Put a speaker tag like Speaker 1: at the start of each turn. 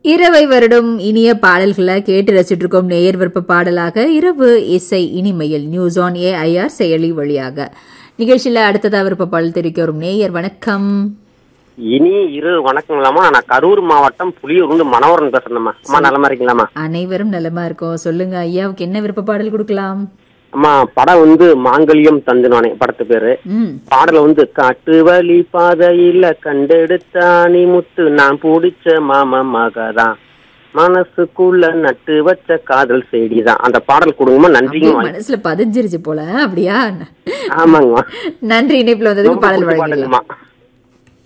Speaker 1: இரவை வருடம் இனிய பாடல்களை கேட்டு ரசிச்சுட்டு இருக்கோம் நேயர் விருப்ப பாடலாக இரவு இசை இனிமையில் நியூஸ் ஆன் ஏஐஆர் செயலி வழியாக நிகழ்ச்சியில அடுத்ததா விருப்ப பாடல் தெரிவிக்க வரும் நேயர் வணக்கம்
Speaker 2: இனி இரு வணக்கங்களாம்மா நான் கரூர் மாவட்டம் புளியூர்ந்து மனோகரன் பேசுறேன்மா அம்மா நலமா இருக்கீங்களாம்மா
Speaker 1: அனைவரும் நலமா இருக்கோம் சொல்லுங்க ஐயாவுக்கு என்ன விருப்ப பாடல் கொடுக்கலாம்
Speaker 2: அம்மா படம் வந்து மாங்கல்யம் தந்துனானே படத்து பேரு
Speaker 1: ம்
Speaker 2: பாடல வந்து காட்டு வழி பாதையில கண்டெடுத்தானி முத்து நான் பிடிச்ச மாமா மகதான் மனசுக்குள்ள நட்டு வச்ச காதல் செடிதான் அந்த பாடல் கொடுங்கம்மா
Speaker 1: அப்படியே
Speaker 2: நன்றிங்கம்மா
Speaker 1: மனசுல பதிஞ்சிருச்சு போல அப்படியா
Speaker 2: ஆமாங்கம்மா
Speaker 1: நன்றி இணைப்புல வந்ததுக்கு
Speaker 2: ரொம்ப
Speaker 1: பாடல்
Speaker 2: பிடிச்ச
Speaker 1: வழங்கிடலாம்
Speaker 2: பாடலுங்கம்மா